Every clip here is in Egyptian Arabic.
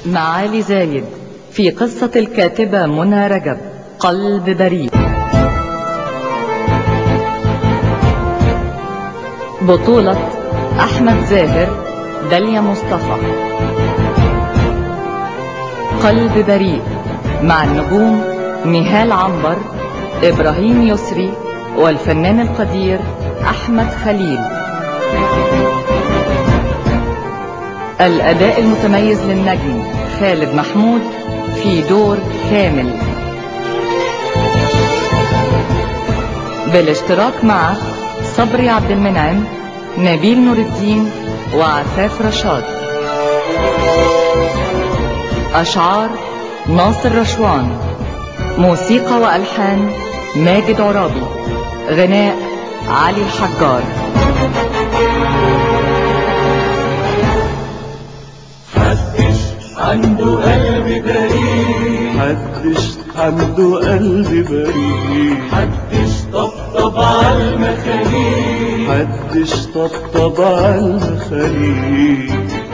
معالي زايد في قصة الكاتبة منى رجب قلب بريء بطولة أحمد زاهر داليا مصطفى قلب بريء مع النجوم نهال عنبر إبراهيم يسري والفنان القدير أحمد خليل الأداء المتميز للنجم خالد محمود في دور كامل بالاشتراك مع صبري عبد المنعم نبيل نور الدين وعفاف رشاد أشعار ناصر رشوان موسيقى وألحان ماجد عرابي غناء علي الحجار محدش عنده قلب بريء محدش عنده قلب بريء محدش طبطب على المخاليق محدش طبطب على المخاليق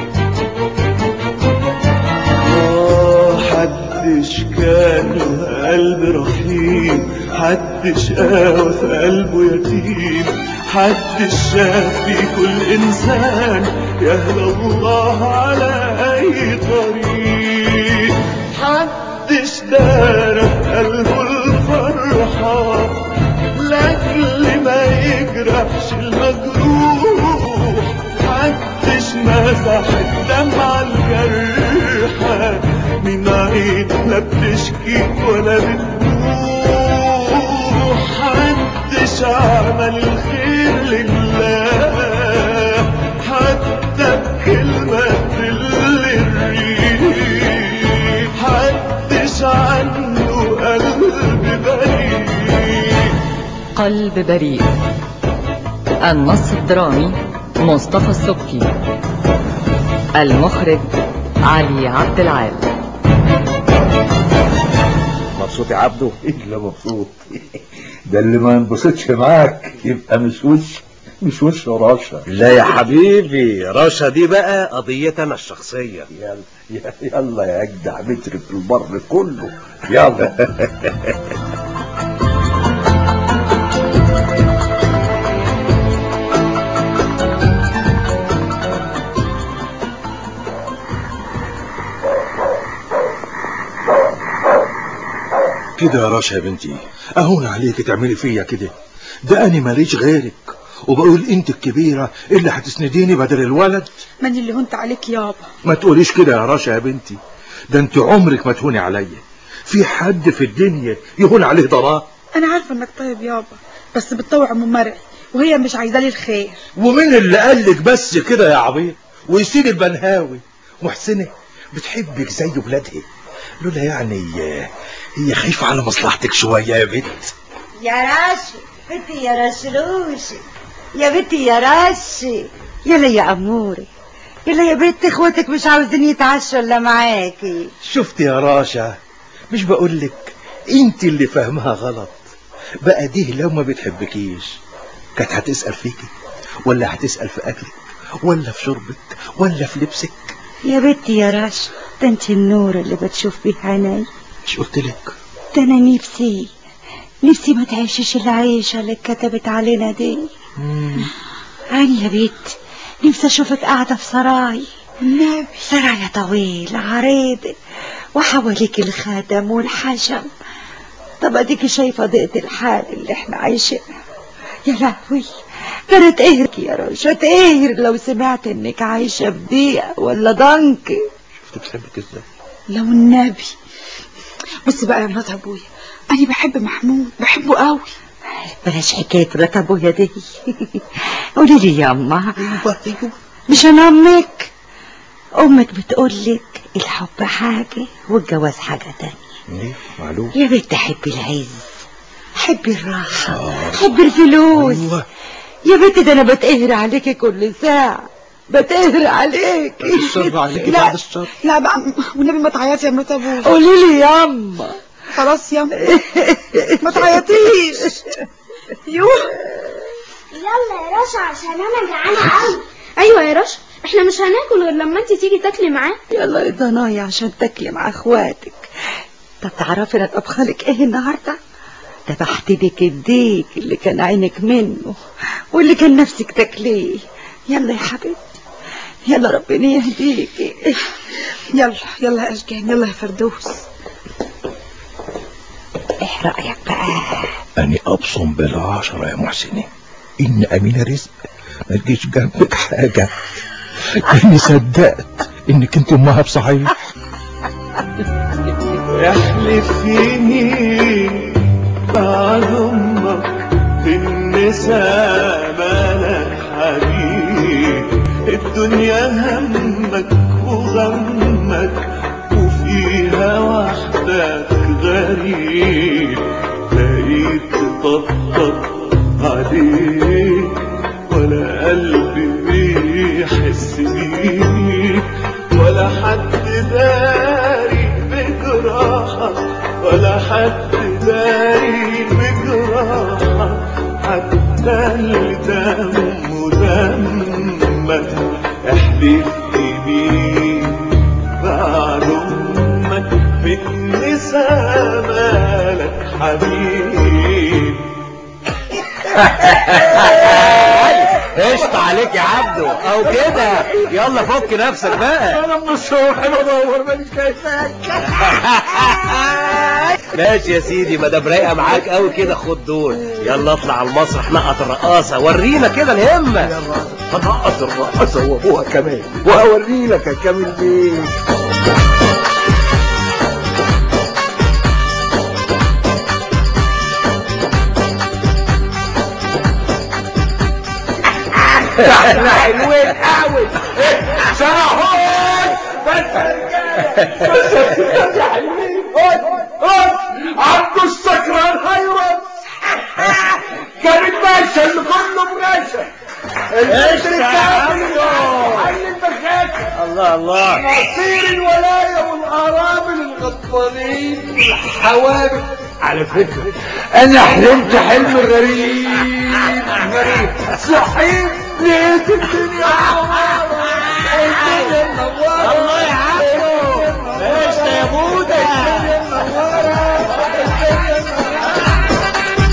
آه، حدش كان له قلب رحيم حدش قاوى في قلبه يتيم حدش شاف في كل انسان يهدى الله على اي طريق حدش دار في قلبه الفرحة لاجل ما يجرحش المجروح محدش مسح الدمعة الجرحة من عين لا بتشكي ولا بتروح محدش عمل الخير لله حتى بكلمة تل الريح محدش عنده قلب بريء قلب بريء النص الدرامي مصطفى السبكي المخرج علي عبد العال مبسوط يا عبده الا مبسوط ده اللي ما ينبسطش معاك يبقى مش وش مش وش راشا لا يا حبيبي رشا دي بقى قضيتنا الشخصية يلا يلا يا اجدع متر في البر كله يلا كده يا راشا يا بنتي اهون عليك تعملي فيا كده ده انا ماليش غيرك وبقول انت الكبيرة اللي هتسنديني بدل الولد ماني اللي هنت عليك يابا ما تقوليش كده يا راشا يا بنتي ده انت عمرك ما تهوني عليا في حد في الدنيا يهون عليه ضراه انا عارفه انك طيب يابا بس بتطوع ام مرعي وهي مش عايزه لي الخير ومين اللي قالك بس كده يا عبيط ويسيد البنهاوي محسنة بتحبك زي ولادها لولا يعني آه، هي خايفة على مصلحتك شوية يا بنت يا راشي بنتي يا رشروشي يا بنتي يا راشي يلا يا أموري يلا يا بنت اخواتك مش عاوزين يتعشوا الا معاكي شفت يا راشا مش بقولك انت اللي فاهمها غلط بقى دي لو ما بتحبكيش كانت هتسأل فيكي ولا هتسأل في أكلك ولا في شربك ولا في لبسك يا بنتي يا راشا ده انت النور اللي بتشوف بيه عيني مش قلتلك ده انا نفسي نفسي ما تعيشش العيشة اللي اتكتبت علينا دي أنا يا بنت نفسي أشوفك قاعدة في سراي النبي سرايا طويل عريض وحواليك الخدم والحشم طب اديكي شايفة ضيقة الحال اللي احنا عايشينها يا لهوي ده انا اتقهر يا رشا اتقهر لو سمعت انك عايشة في ضيقة ولا ضنك شفت بتحبك ازاي لو النبي بص بقى يا مرات ابويا انا بحب محمود بحبه قوي بلاش حكاية مرات ابويا دي قولي لي يا اما ايوه ايوه مش انا امك امك بتقولك الحب حاجة والجواز حاجة تانية ايه معلوم يا بنت حبي العز حبي الراحة حبي الفلوس ايوه يا بنت ده انا بتقهر عليكي كل ساعة بتقهر عليكي الشر عليكي لا. بعد الشر لا بقى والنبي ما تعيطي يا مرات ابويا قولي لي ياما خلاص يا ما تعيطيش يوه يلا يا رشا عشان انا جعانه قوي ايوه يا رشا احنا مش هناكل غير لما انت تيجي تاكلي معاه يلا يا ضنايا عشان تاكلي مع اخواتك طب تعرفي انا طبخلك ايه النهارده ذبحت لك الديك اللي كان عينك منه واللي كان نفسك تاكليه يلا يا حبيبتي يلا ربنا يهديكي يلا يلا يا اشجان يلا يا فردوس ايه رايك بقى أنا أبصم بالعشرة يا محسنين إن أمينة رزق ما تجيش جنبك حاجة إني صدقت إنك أنت أمها بصحيح احلف يمين بعد امك في النساء مالك حبيب الدنيا همك وغمك وفيها وحدك غريب بقيت تطبطب عليك ولا قلبي بيحس بيك ولا حد داري بجراحك ولا حد داري بجراحك حتى اللي دمه دمك احلف يمين بعد امك في النساء مالك حبيب قشط عليك يا عبدو او كده يلا فك نفسك بقى أنا من الصبح بدور مانيش شايفاك ماشي يا سيدي ما دام رايقه معاك قوي كده خد دول يلا اطلع على المسرح نقط الرقاصه ورينا كده الهمه هنقص الرقاصة وأبوها كمان وهوري لك يا كامل بيه احنا حلوين قوي سنهون بس بس يا حلوين هون هون عنده السكران هيرس كان الباشا اللي كله باشا البشر الكامل حل المشاكل الله الله مصير الولاية والأرامل الغضبانين والحوادث على فكرة أنا حلمت حلم غريب غريب صحيت لقيت الدنيا منورة الدنيا منورة الله يا عبدو ايش يا بوده الدنيا منورة الدنيا منورة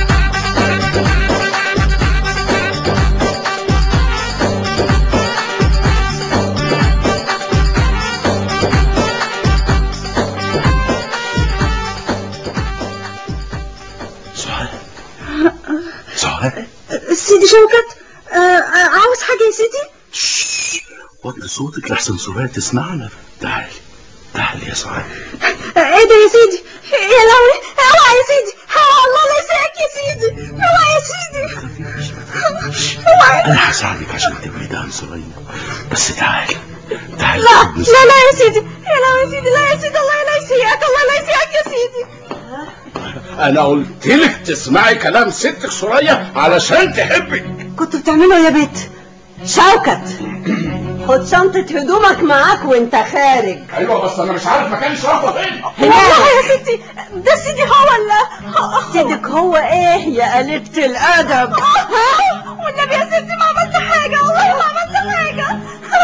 سعاد سعاد سيدي شوكت آه آه، عاوز حاجة يا سيدي وطي صوتك لحسن سعاد تسمعنا تعالي تعالي يا سعاد آه، ايه ده يا سيدي يا لهوي اوعى يا سيدي آه، الله لا يسعدك يا سيدي اوعى يا سيدي اوعى انا هساعدك عشان تبعد عن سرية بس تعالي تعالي لا خد لا لا يا سيدي يا لا يا سيدي لا يا سيدي الله لا يسيئك الله لا يسيئك يا سيدي انا قلت لك تسمعي كلام ستك سوريا علشان تحبك كنتوا بتعملوا يا بيت شوكت خد شنطة هدومك معاك وانت خارج ايوه بس انا مش عارف مكان شرفه فين والله يا ستي ده سيدي هو اللي سيدك هو ايه يا قلبة الادب والنبي يا ستي ما عملت حاجة والله ما عملت حاجة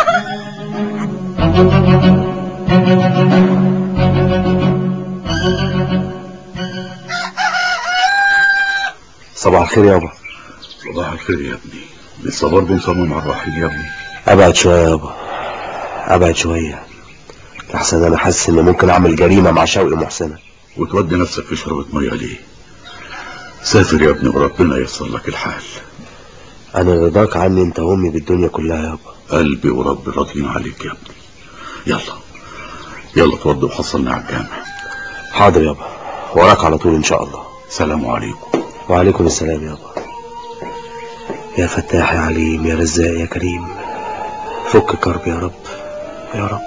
صباح الخير يابا صباح الخير يا ابني لسه برضه مصمم على الرحيل يا ابني ابعد شوية يابا ابعد شوية لحسن انا حاسس ان ممكن اعمل جريمة مع شوقي محسنة وتودي نفسك في شربة مية ليه سافر يا ابني وربنا ييسر لك الحال انا رضاك عني انت وامي بالدنيا كلها يابا قلبي وربي راضيين عليك يا ابني يلا يلا توضي وحصلنا على الجامع حاضر يابا وراك على طول ان شاء الله سلام عليكم وعليكم السلام يابا يا فتاح يا عليم يا رزاق يا كريم فك كرب يا رب يا رب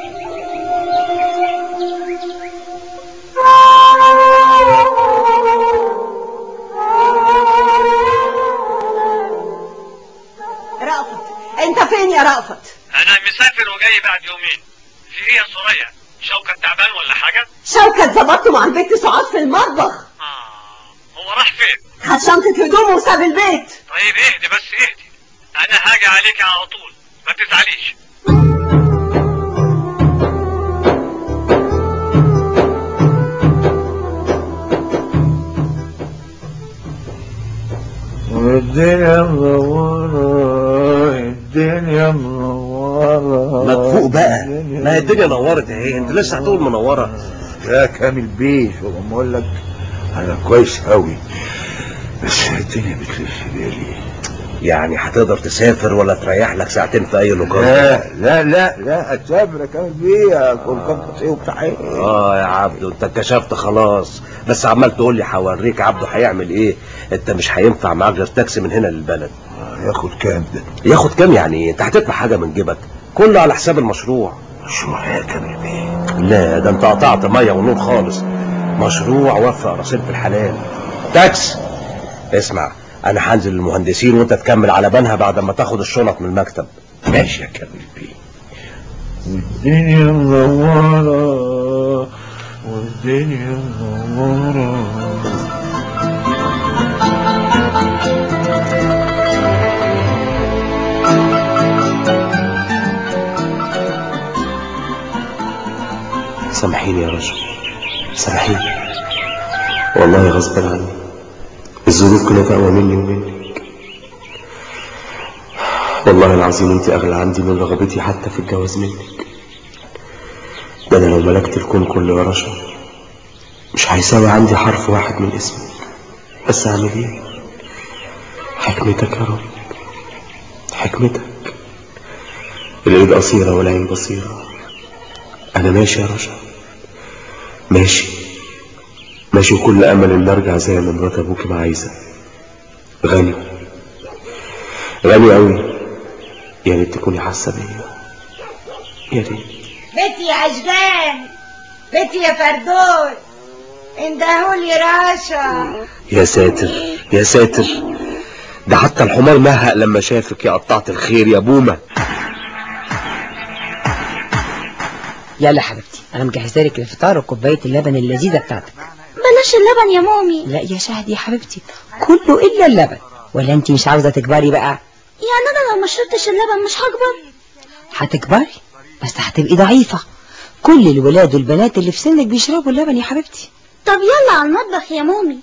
رأفت انت فين يا رأفت انا مسافر وجاي بعد يومين في ايه يا سوريا شوكة تعبان ولا حاجة شوكت ظبطته مع البيت سعاد في المطبخ آه هو راح فين خد شنطة هدومه وساب البيت طيب اهدي بس اهدي انا هاجي عليك على طول ما تزعليش الدنيا منورة الدنيا منورة ما تفوق بقى ما هي الدنيا نورت اهي انت لسه هتقول منوره يا كامل بيه شو بقول لك انا كويس قوي بس الدنيا بتلف بالي يعني هتقدر تسافر ولا تريح لك ساعتين في اي لوكان لا لا لا لا اسافر يا كامل بيه اكون كنت ايه وبتاع ايه اه يا عبدو انت اتكشفت خلاص بس عمال تقول لي هوريك عبده هيعمل ايه انت مش هينفع معاك غير تاكسي من هنا للبلد ياخد كام ده ياخد كام يعني إيه؟ انت هتدفع حاجه من جيبك كله على حساب المشروع مشروع يا كامل بيه لا ده انت قطعت ميه ونور خالص مشروع وفق رصيد في الحلال تاكس اسمع انا هنزل المهندسين وانت تكمل على بنها بعد ما تاخد الشنط من المكتب ماشي يا كامل بيه والدنيا منورة والدنيا منورة سامحيني يا رجل سامحيني والله غصب عني الظروف كانت أقوى مني ومنك والله العظيم انت أغلى عندي من رغبتي حتى في الجواز منك ده أنا لو ملكت الكون كله يا رشا مش هيساوي عندي حرف واحد من اسمك بس أعمل إيه حكمتك يا رب حكمتك الإيد قصيرة والعين بصيرة أنا ماشي يا رشا ماشي ماشي وكل أمل إن أرجع زي ما مرات أبوك ما عايزة غني غني أوي يا ريت تكوني حاسة بيا يا ريت بيتي يا عجلان بيتي يا فردوس اندهولي راشا يا ساتر يا ساتر ده حتى الحمار مهق لما شافك يا قطعت الخير يا بومة يلا حبيبتي انا مجهزه لك الفطار وكوبايه اللبن اللذيذه بتاعتك بلاش اللبن يا مامي لا يا شهد يا حبيبتي كله الا اللبن ولا انت مش عاوزه تكبري بقى يعني انا لو ما شربتش اللبن مش هكبر هتكبري بس هتبقي ضعيفه كل الولاد والبنات اللي في سنك بيشربوا اللبن يا حبيبتي طب يلا على المطبخ يا مامي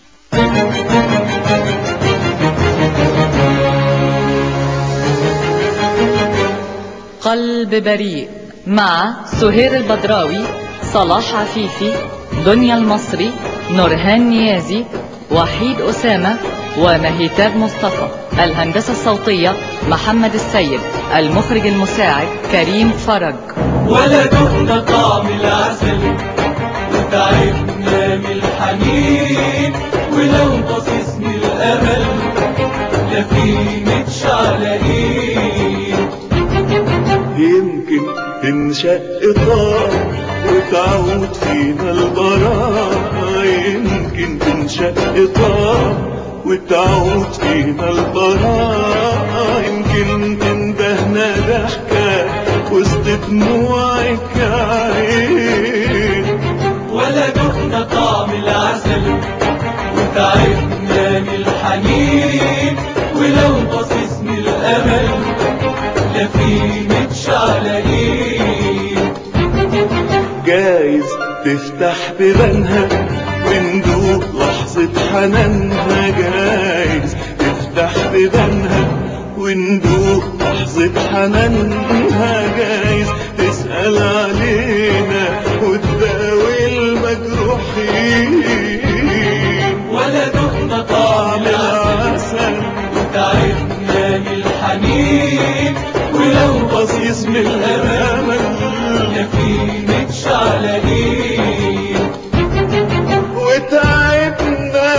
قلب بريء مع سهير البدراوي صلاح عفيفي دنيا المصري نورهان نيازي وحيد أسامة ومهيتاب مصطفى الهندسة الصوتية محمد السيد المخرج المساعد كريم فرج ولا دقنا طعم العسل وتعبنا من الحنين ولو بصيص من الامل لا في متشعلقين يمكن تنشق طار وتعود فينا البراءة يمكن تنشق طار وتعود فينا البراءة يمكن تندهنا ضحكة وسط دموعك يا عين ولا دقنا طعم العسل وتعبنا من الحنين ولو بصيص من الامل لا في متشعلقين جايز تفتح بيبانها وندوق لحظة حنانها جايز تفتح بيبانها وندوق لحظة حنانها جايز تسأل علينا وتداوي المجروحين ولا دقنا طعم العسل وتعبنا من الحنين ولو بصيص من الأمل لا في متشعلقين وتعبنا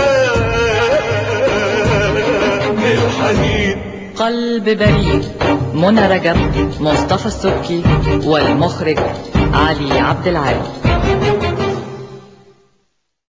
من الحنين قلب بريء منى رجب مصطفى السبكي والمخرج علي عبد العال